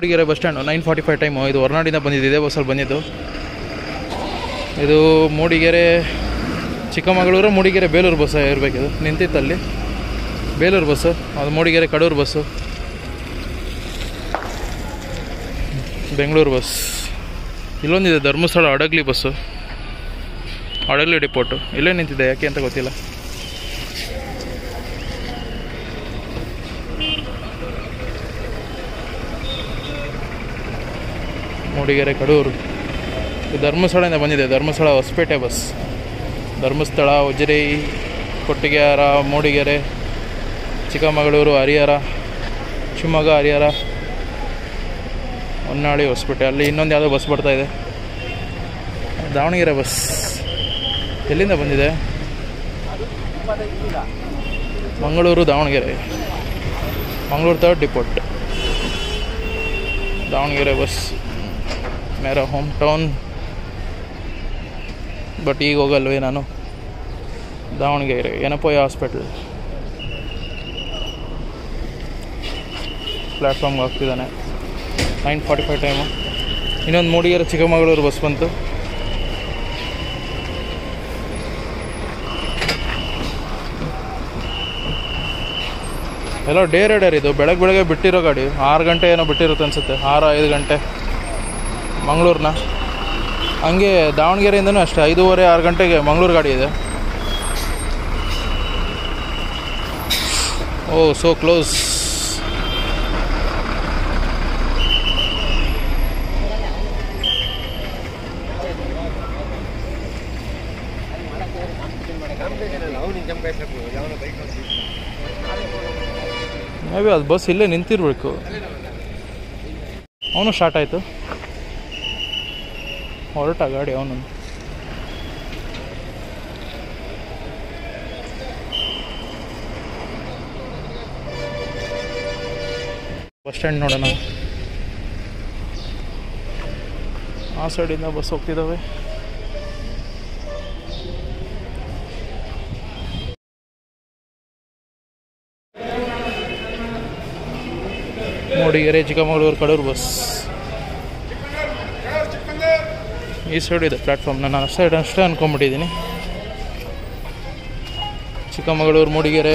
Mudigere bus stand nine forty five time ಇದು ಹೊರನಾಡಿಂದ ಬಂದಿದ್ದು ಇದೇ ಬಸ್ಸಲ್ಲಿ ಬಂದಿದ್ದು ಇದು ಮೂಡಿಗೆರೆ ಚಿಕ್ಕಮಗಳೂರು ಮೂಡಿಗೆರೆ ಬೇಲೂರು ಬಸ್ ಇರಬೇಕಿದು ನಿಂತಿತ್ತಲ್ಲಿ ಬೇಲೂರು ಬಸ್ಸು ಅದು ಮೂಡಿಗೆರೆ ಕಡೂರು ಬಸ್ಸು ಬೆಂಗಳೂರು ಬಸ್ ಇಲ್ಲೊಂದಿದೆ ಧರ್ಮಸ್ಥಳ ಹಡಗ್ಲಿ ಬಸ್ಸು ಹಡಗ್ಲಿ ಡಿಪೋಟು ಇಲ್ಲೇ ನಿಂತಿದೆ ಯಾಕೆ ಅಂತ ಗೊತ್ತಿಲ್ಲ ಮೂಡಿಗೆರೆ ಕಡೂರು ಇದು ಧರ್ಮಸ್ಥಳದಿಂದ ಬಂದಿದೆ ಧರ್ಮಸ್ಥಳ ಹೊಸಪೇಟೆ ಬಸ್ ಧರ್ಮಸ್ಥಳ ಉಜಿರೆ ಕೊಟ್ಟಿಗೆಹಾರ ಮೂಡಿಗೆರೆ ಚಿಕ್ಕಮಗಳೂರು ಹರಿಹರ ಶಿವಮೊಗ್ಗ ಹರಿಹರ ಹೊನ್ನಾಳಿ ಹೊಸಪೇಟೆ ಅಲ್ಲಿ ಇನ್ನೊಂದು ಯಾವುದೋ ಬಸ್ ಬರ್ತಾ ಇದೆ ದಾವಣಗೆರೆ ಬಸ್ ಎಲ್ಲಿಂದ ಬಂದಿದೆ Mangaluru Davanagere Mangaluru third depot Davanagere bus ಮೇರಾ ಹೋಮ್ ಟೌನ್ ಬಟ್ ಈಗ ಹೋಗಲ್ವೇ ನಾನು ದಾವಣಗೆರೆ ಏನಪ್ಪಯ್ಯ ಹಾಸ್ಪಿಟ್ಲ್ ಪ್ಲ್ಯಾಟ್ಫಾರ್ಮ್ಗೆ ಹೋಗ್ತಿದ್ದಾನೆ ನೈನ್ ಫಾರ್ಟಿ ಫೈವ್ ಟೈಮು ಇನ್ನೊಂದು ಮೂಡಿಗೆರೆ ಚಿಕ್ಕಮಗಳೂರು ಬಸ್ ಬಂತು ಎಲ್ಲ ಡೇ ರೈಡರ್ ಇದು ಬೆಳಗ್ಗೆ ಬೆಳಗ್ಗೆ ಬಿಟ್ಟಿರೋ ಗಾಡಿ ಆರು ಗಂಟೆ ಏನೋ ಬಿಟ್ಟಿರುತ್ತೆ ಅನಿಸುತ್ತೆ ಆರು ಐದು ಗಂಟೆ ಮಂಗಳೂರಿನ ಹಂಗೆ ದಾವಣಗೆರೆಯಿಂದನೂ ಅಷ್ಟೇ ಐದೂವರೆ ಆರು ಗಂಟೆಗೆ ಮಂಗಳೂರು ಗಾಡಿ ಇದೆ oh so close maybe ಅದು ಬಸ್ ಇಲ್ಲೇ ನಿಂತಿರ್ಬೇಕು ಅವನು ಸ್ಟಾರ್ಟ್ ಆಯಿತು ಹೊರಟ ಗಾಡಿ ಅವನು ಬಸ್ ಸ್ಟ್ಯಾಂಡ್ ನೋಡೋಣ ಆ ಸೈಡಿಂದ ಬಸ್ ಹೋಗ್ತಿದ್ದಾವೆ ಮೂಡಿಗೆರೆ ಚಿಕ್ಕಮಗಳೂರು ಕಡೂರು ಬಸ್ ಈ ಸೈಡ್ ಇದೆ ಪ್ಲ್ಯಾಟ್ಫಾರ್ಮ್ ನಾನು ಆ ಸೈಡ್ ಅಷ್ಟೇ ಅಂದ್ಕೊಂಬಿಟ್ಟಿದ್ದೀನಿ ಚಿಕ್ಕಮಗಳೂರು ಮೂಡಿಗೆರೆ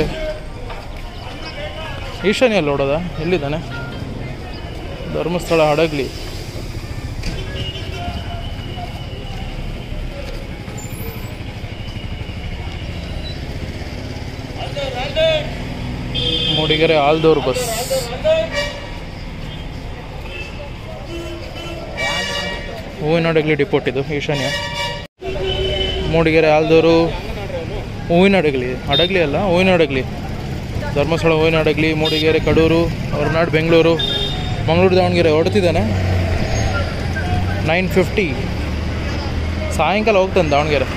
ಈಶಾನ್ಯ ಅಲ್ಲಿ ನೋಡೋದ ಎಲ್ಲಿದ್ದಾನೆ ಧರ್ಮಸ್ಥಳ ಹಡಗ್ಲಿ ಮೂಡಿಗೆರೆ ಆಲ್ದೂರು ಬಸ್ ಹೂವಿನಡಗಲಿ ಡಿಪೋಟ್ ಇದು ಈಶಾನ್ಯ ಮೂಡಿಗೆರೆ ಆಲ್ದೂರು ಹೂವಿನಡಗಲಿ ಹಡಗಲಿ ಅಲ್ಲ ಹೂವಿನಡಗಲಿ ಧರ್ಮಸ್ಥಳ ಹೂವಿನಡಗಲಿ ಮೂಡಿಗೆರೆ ಕಡೂರು ಹೊರನಾಡು ಬೆಂಗಳೂರು ಮಂಗಳೂರು ದಾವಣಗೆರೆ ಹೊಡ್ತಿದ್ದಾನೆ ನೈನ್ ಫಿಫ್ಟಿ ಸಾಯಂಕಾಲ ಹೋಗ್ತಾನೆ ದಾವಣಗೆರೆ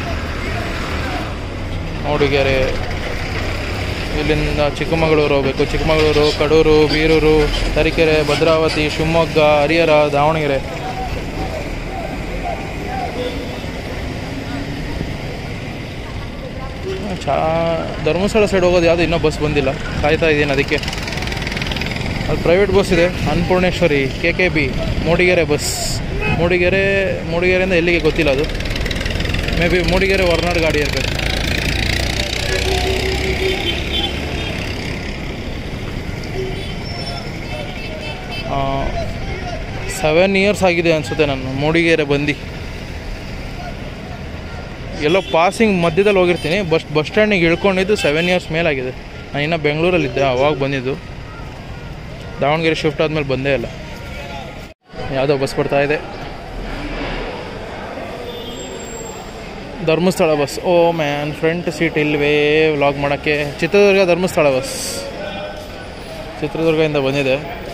ಮೂಡಿಗೆರೆ ಇಲ್ಲಿಂದ ಚಿಕ್ಕಮಗಳೂರು ಹೋಗಬೇಕು ಚಿಕ್ಕಮಗಳೂರು ಕಡೂರು ಬೀರೂರು ತರೀಕೆರೆ ಭದ್ರಾವತಿ ಶಿವಮೊಗ್ಗ ಹರಿಹರ ದಾವಣಗೆರೆ ಚಾ ಧರ್ಮಸ್ಥಳ ಸೈಡ್ ಹೋಗೋದು ಯಾವುದು ಇನ್ನೂ ಬಸ್ ಬಂದಿಲ್ಲ ಕಾಯ್ತಾ ಇದ್ದೀನಿ ಅದಕ್ಕೆ ಅದು ಪ್ರೈವೇಟ್ ಬಸ್ ಇದೆ Annapoorneshwari K K B Mudigere bus Mudigere ಮೂಡಿಗೆರೆಯಿಂದ ಎಲ್ಲಿಗೆ ಗೊತ್ತಿಲ್ಲ ಅದು ಮೇ ಬಿ ಮೂಡಿಗೆರೆ ಹೊರನಾಡು ಗಾಡಿ ಇರಬೇಕು ಸೆವೆನ್ ಇಯರ್ಸ್ ಆಗಿದೆ ಅನಿಸುತ್ತೆ ನಾನು ಮೂಡಿಗೆರೆ ಬಂದು ಎಲ್ಲೋ ಪಾಸಿಂಗ್ ಮಧ್ಯದಲ್ಲಿ ಹೋಗಿರ್ತೀನಿ ಬಸ್ ಬಸ್ ಸ್ಟ್ಯಾಂಡಿಗೆ ಇಳ್ಕೊಂಡಿದ್ದು ಸೆವೆನ್ ಇಯರ್ಸ್ ಮೇಲಾಗಿದೆ ನಾನು ಇನ್ನೂ ಬೆಂಗಳೂರಲ್ಲಿದ್ದೆ ಅವಾಗ ಬಂದಿದ್ದು ದಾವಣಗೆರೆ ಶಿಫ್ಟ್ ಆದಮೇಲೆ ಬಂದೇ ಇಲ್ಲ ಯಾವುದೋ ಬಸ್ ಬರ್ತಾ ಇದೆ Dharmasthala bus oh man front seat ಇಲ್ವೇ ವ್ಲಾಗ್ ಮಾಡೋಕ್ಕೆ ಚಿತ್ರದುರ್ಗ ಧರ್ಮಸ್ಥಳ ಬಸ್ ಚಿತ್ರದುರ್ಗದಿಂದ ಬಂದಿದೆ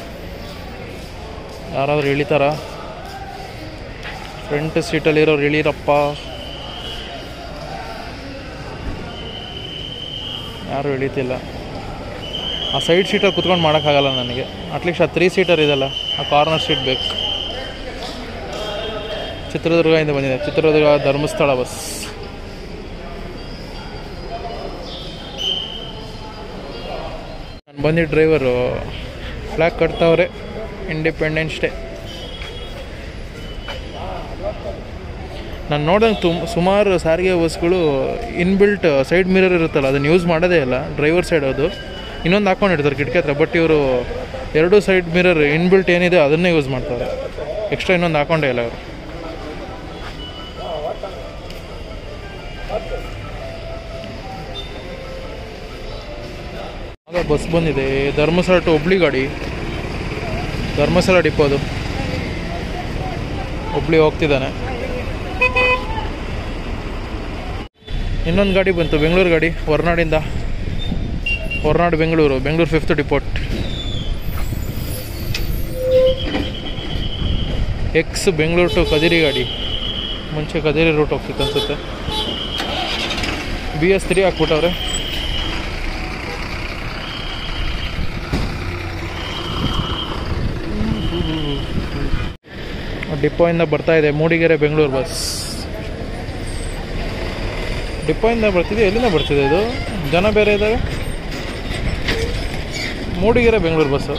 ಯಾರಾದರೂ ಇಳಿತಾರ ಫ್ರಂಟ್ ಸೀಟಲ್ಲಿರೋರು ಇಳೀರಪ್ಪ ಯಾರೂ ಇಳಿತಿಲ್ಲ ಆ ಸೈಡ್ ಸೀಟಲ್ಲಿ ಕುತ್ಕೊಂಡು ಮಾಡೋಕ್ಕಾಗಲ್ಲ ನನಗೆ ಅಟ್ಲೀಸ್ಟ್ ಆ ತ್ರೀ ಸೀಟರ್ ಇದೆಲ್ಲ ಆ ಕಾರ್ನರ್ ಸೀಟ್ ಬೇಕು ಚಿತ್ರದುರ್ಗದಿಂದ ಬಂದಿದೆ ಚಿತ್ರದುರ್ಗ ಧರ್ಮಸ್ಥಳ ಬಸ್ ನಾನು ಬಂದಿದ್ದ ಡ್ರೈವರು ಫ್ಲ್ಯಾಗ್ ಕಟ್ತವ್ರೆ ಇಂಡಿಪೆಂಡೆನ್ಸ್ ಡೇ ನಾನು ನೋಡಿದಂಗೆ ತುಮ್ ಸುಮಾರು ಸಾರಿಗೆ ಬಸ್ಗಳು ಇನ್ಬಿಲ್ಟ್ ಸೈಡ್ ಮಿರರ್ ಇರುತ್ತಲ್ಲ ಅದನ್ನು ಯೂಸ್ ಮಾಡೋದೇ ಇಲ್ಲ ಡ್ರೈವರ್ ಸೈಡ್ ಅದು ಇನ್ನೊಂದು ಹಾಕೊಂಡಿರ್ತಾರೆ ಕಿಟಕಿ ಹತ್ರ ಬಟ್ ಇವರು ಎರಡು ಸೈಡ್ ಮಿರರ್ ಇನ್ಬಿಲ್ಟ್ ಏನಿದೆ ಅದನ್ನೇ ಯೂಸ್ ಮಾಡ್ತಾರೆ ಎಕ್ಸ್ಟ್ರಾ ಇನ್ನೊಂದು ಹಾಕೊಂಡೇ ಇಲ್ಲ ಅವರು ಆಗ ಬಸ್ ಬಂದಿದೆ ಧರ್ಮಸ್ಥಳ ಟು ಹುಬ್ಳಿ ಗಾಡಿ ಧರ್ಮಸ್ಥಳ ಡಿಪೋ ಅದು ಹುಬ್ಳಿ ಹೋಗ್ತಿದ್ದಾನೆ ಇನ್ನೊಂದು ಗಾಡಿ ಬಂತು ಬೆಂಗಳೂರು ಗಾಡಿ ಹೊರನಾಡಿಂದ Horanadu Bengaluru Bengaluru fifth depot ex Bengaluru to Kadiri ಗಾಡಿ ಮುಂಚೆ ಕದಿರಿ ರೂಟ್ ಹೋಗ್ತಿತ್ತು ಅನ್ಸುತ್ತೆ ಬಿ ಎಸ್ ತ್ರೀ ಹಾಕ್ಬಿಟ್ಟವ್ರೆ ಡಿಪೋಯಿಂದ ಬರ್ತಾ ಇದೆ ಮೂಡಿಗೆರೆ ಬೆಂಗಳೂರು ಬಸ್ ಡಿಪೋಯಿಂದ ಬರ್ತಿದೆ ಎಲ್ಲಿಂದ ಬರ್ತಿದೆ ಇದು ಜನ ಬೇರೆ ಇದ್ದಾರೆ ಮೂಡಿಗೆರೆ ಬೆಂಗಳೂರು ಬಸ್ಸು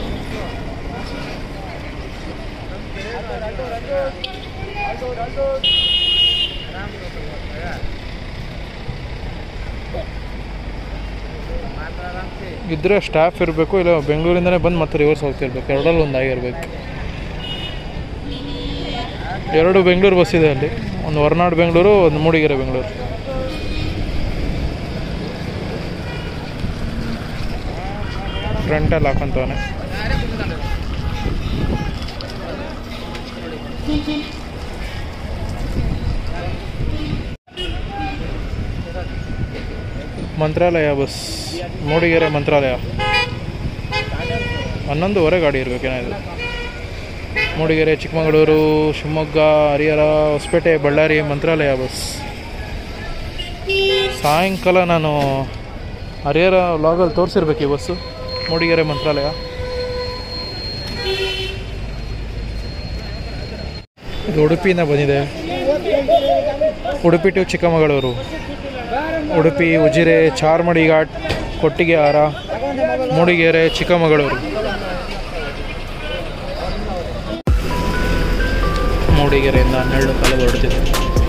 ಇದ್ರೆ ಸ್ಟಾಫ್ ಇರಬೇಕು ಇಲ್ಲ ಬೆಂಗಳೂರಿಂದನೇ ಬಂದು ಮತ್ತೆ ರಿವರ್ಸ್ ಹೋಗ್ತಿರ್ಬೇಕು ಎರಡರಲ್ಲಿ ಒಂದು ಆಗಿರ್ಬೇಕು ಎರಡು ಬೆಂಗಳೂರು ಬಸ್ ಇದೆ ಅಲ್ಲಿ ಒಂದು ಹೊರನಾಡು ಬೆಂಗಳೂರು ಒಂದು ಮೂಡಿಗೆರೆ ಬೆಂಗಳೂರು ಫ್ರಂಟಲ್ಲಿ ಹಾಕೊಂತವನೆ ಮಂತ್ರಾಲಯ ಬಸ್ ಮೂಡಿಗೆರೆ ಮಂತ್ರಾಲಯ ಹನ್ನೊಂದುವರೆ ಗಾಡಿ ಇರಬೇಕೇನಾದ್ರು ಮೂಡಿಗೆರೆ ಚಿಕ್ಕಮಗಳೂರು ಶಿವಮೊಗ್ಗ ಹರಿಹರ ಹೊಸಪೇಟೆ ಬಳ್ಳಾರಿ ಮಂತ್ರಾಲಯ ಬಸ್ ಸಾಯಂಕಾಲ ನಾನು ಹರಿಹರ ಲಾಗಲ್ಲಿ ತೋರಿಸಿರ್ಬೇಕು ಈ ಬಸ್ಸು ಮೂಡಿಗೆರೆ ಮಂತ್ರಾಲಯ ಇದು ಉಡುಪಿಯಿಂದ ಬಂದಿದೆ ಉಡುಪಿ ಟು ಚಿಕ್ಕಮಗಳೂರು ಉಡುಪಿ ಉಜಿರೆ ಚಾರ್ಮಡಿ ಘಾಟ್ ಕೊಟ್ಟಿಗೆ ಹಾರ ಮೂಡಿಗೆರೆ ಚಿಕ್ಕಮಗಳೂರು ಮೂಡಿಗೆರೆಯಿಂದ ಹನ್ನೆರಡು ಕಾಲದ ಹೊರಡ್ತಿದೆ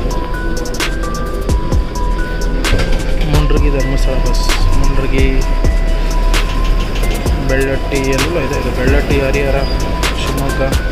ಮುಂಡ್ರಗಿ ಧರ್ಮಸ್ಥಳ ಬಸ್ ಮುಂಡ್ರಗಿ ಬೆಳ್ಳಟ್ಟಿ ಎಲ್ಲ ಇದೆ ಇದು ಬೆಳ್ಳಟ್ಟಿ ಹರಿಹರ ಶಿವಮೊಗ್ಗ